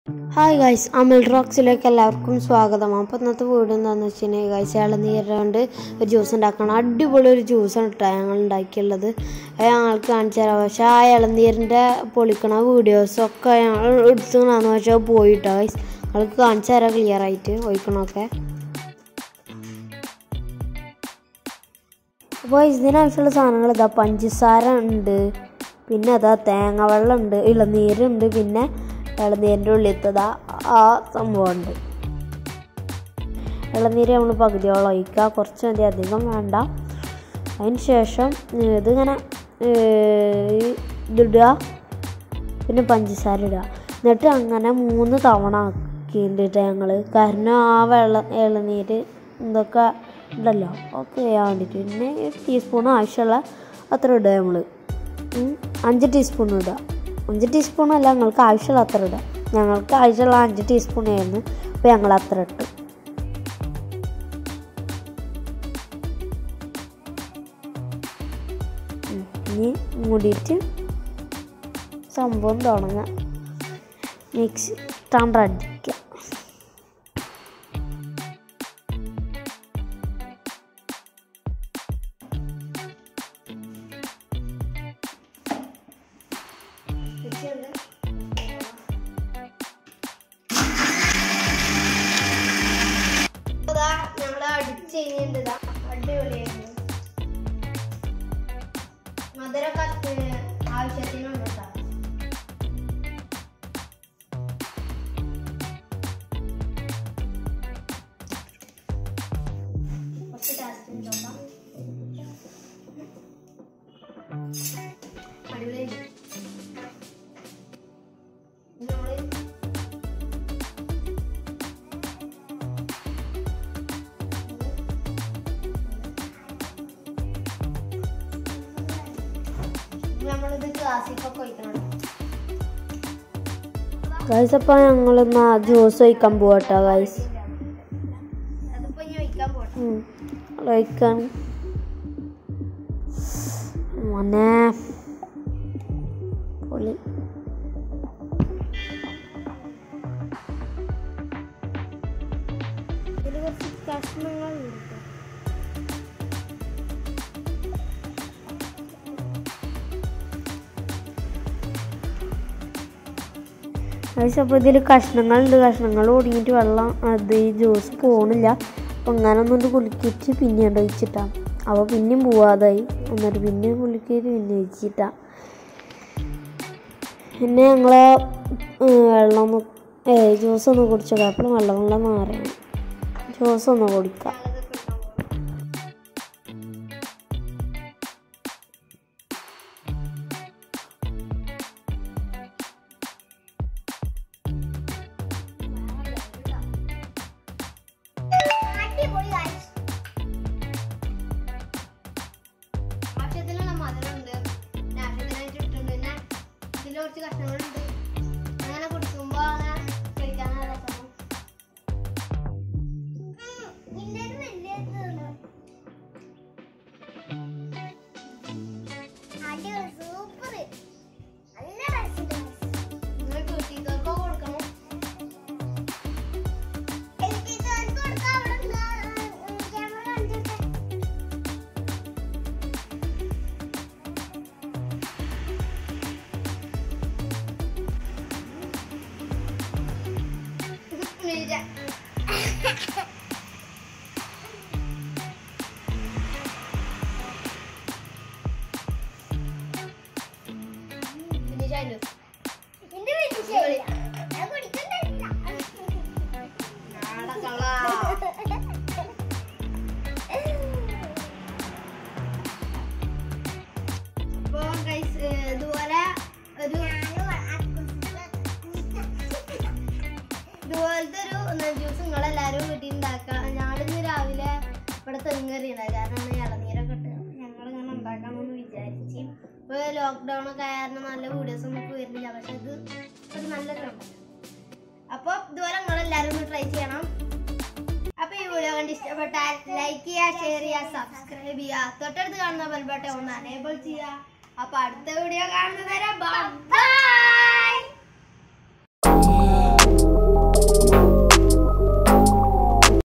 Hi guys അമൽ റോക്സിലേക്ക് എല്ലാവർക്കും സ്വാഗതം അപ്പോൾ ഇന്നത്തെ വീട് എന്താണെന്ന് വെച്ചിട്ടുണ്ടെങ്കിൽ ഗൈസ് ഇളനീരുകൊണ്ട് ഒരു ജ്യൂസ് ഉണ്ടാക്കണം അടിപൊളി ഒരു ജ്യൂസാണ് കേട്ടോ ഞങ്ങൾ ഉണ്ടാക്കിയുള്ളത് അത് ഞങ്ങൾക്ക് കാണിച്ചു തരാം പക്ഷേ ആ ഇളനീരിൻ്റെ പൊളിക്കണ വീഡിയോസൊക്കെ ഞങ്ങൾ എടുത്തുകൊണ്ടാന്ന് വെച്ചാൽ പോയിട്ടോ ഗൈസ് ഞങ്ങൾക്ക് കാണിച്ചു തരാം ക്ലിയർ ആയിട്ട് ഒഴിക്കണമൊക്കെ അപ്പോൾ ഇതിനാവശ്യമുള്ള സാധനങ്ങൾ ഇതാ പഞ്ചസാര ഉണ്ട് പിന്നെ അതാ തേങ്ങ വെള്ളം ഉണ്ട് ഇളനീരുണ്ട് പിന്നെ ഇളനീരിൻ്റെ ഉള്ളിലത്തതാ ആ സംഭവമുണ്ട് ഇളനീര് നമ്മൾ പകുതിയോളം ഒഴിക്കുക കുറച്ച് മതി അധികം വേണ്ട അതിന് ശേഷം ഇതിങ്ങനെ ഏഹ്, ഇതിടുക പിന്നെ പഞ്ചസാര ഇടുക എന്നിട്ട് അങ്ങനെ മൂന്ന് തവണ ആക്കിയിട്ടുണ്ട് ഞങ്ങൾ കാരണം ആ വെള്ളം ഇളനീര് ഇതൊക്കെ ഉണ്ടല്ലോ ഒക്കെ ചെയ്യാൻ വേണ്ടിയിട്ട് പിന്നെ ഒരു ടീസ്പൂൺ ആവശ്യമുള്ള അത്ര ഇടുക നമ്മൾ അഞ്ച് ടീസ്പൂൺ ഇടുക അഞ്ച് ടീസ്പൂൺ അല്ല ഞങ്ങൾക്ക് ആവശ്യമുള്ള അത്ര ഇടുക ഞങ്ങൾക്ക് ആവശ്യമുള്ള അഞ്ച് ടീസ്പൂൺ ആയിരുന്നു അപ്പോൾ ഞങ്ങൾ അത്ര ഇട്ടു ഉം. ഇനി മൂടിയിട്ട് സംഭവം തുടങ്ങാം മിക്സ് ഇട്ടാണ്ട് അടിക്കുക ഞങ്ങൾ അടിച്ച് കഴിഞ്ഞിട്ട് അടിപൊളിയായിരുന്നു മധുരമൊക്കെ ആവശ്യത്തിനുണ്ട് കേട്ടോ കുറച്ച് ടേസ്റ്റ് നോക്കാം അടിപൊളിയായി നമ്മള് നമ്മളിത് ക്ലാസ്സിക്കൊക്കെ ഒഴിക്കണം ഗൈസ് അപ്പോൾ ഞങ്ങളിന്ന് ജ്യൂസ് ഒഴിക്കാൻ പോകട്ടോ ഗൈസ് അതിപ്പോ ഇനി ഒഴിക്കാൻ പോട്ടെ ഒഴിക്കാൻ മോനെ പൊളി ഇതിൽ കുറച്ച് കഷ്ണങ്ങളുണ്ട് ഗൈസ് അപ്പോൾ ഇതിൽ കഷ്ണങ്ങളുണ്ട് കഷ്ണങ്ങൾ ഒടിഞ്ഞിട്ട് വെള്ളം അത് ഈ ജ്യൂസ് പോണില്ല അപ്പോൾ അങ്ങനെ ഒന്നുകൊണ്ട് കുലുക്കിയിട്ട് പിന്നെയുണ്ട് ഒഴിച്ചിട്ടാ അപ്പോൾ പിന്നെയും പോവാതായി എന്നിട്ട് പിന്നെയും കുലുക്കിയിട്ട് പിന്നെ ഒഴിച്ചിട്ടാ പിന്നെ ഞങ്ങൾ വെള്ളം ഒന്ന് ഏ ജ്യൂസ് ഒന്ന് കുടിച്ചത് അപ്പോൾ വെള്ളം വെള്ളം മാറിയാണ് ജ്യൂസ് ഒന്ന് കുടിക്കാം അടിപൊളി guys. ആവശ്യത്തിനുള്ള മധുരമുണ്ട് പിന്നെ ആവശ്യത്തിനായിട്ട് ഇട്ടിട്ടുണ്ട് പിന്നെ ഇതിൽ കുറച്ച് കഷ്ണങ്ങളുണ്ട് അങ്ങനെ കുടിക്കുമ്പോ അങ്ങനെ കഴിക്കാനാണ് രസം നിങ്ങൾ കുട്ടികൾക്ക് കൊടുക്കണം ഫിനിഷായില്ലോ അപ്പൊ ഗൈസ് ഇതുപോലെ ഒരു ഇതുപോലത്തെ ഒരു ജ്യൂസ് നിങ്ങളെല്ലാരും വീട്ടിൽ ഉണ്ടാക്കാം ഞാനിന്ന് രാവിലെ ഇവിടെ തെങ്ങറി ഉണ്ടാക്കാനാണ് ഇളനീരൊക്കെ ഇട്ട് ഞങ്ങൾ ഇങ്ങനെ ഉണ്ടാക്കാമെന്ന് വിചാരിച്ച് ഇപ്പൊ ലോക്ക്ഡൗൺ ഒക്കെ കാരണം നല്ല വീഡിയോസ് നമുക്ക് വരുന്നില്ല പക്ഷെ ഇത് ഒരു നല്ലൊരു കണ്ടന്റ് അപ്പൊ ഇതുപോലെ നിങ്ങളെല്ലാരും ഒന്ന് ട്രൈ ചെയ്യണം അപ്പൊ ഈ വീഡിയോ കണ്ട് ഇഷ്ടപ്പെട്ടാൽ ലൈക്ക് ചെയ്യുക ഷെയർ ചെയ്യുക സബ്സ്ക്രൈബ് ചെയ്യുക തൊട്ടടുത്ത് കാണുന്ന ബെൽബട്ടൺ ഒന്ന് അനേബിൾ ചെയ്യുക അപ്പൊ അടുത്ത വീഡിയോ കാണുന്നത് വരെ ബൈ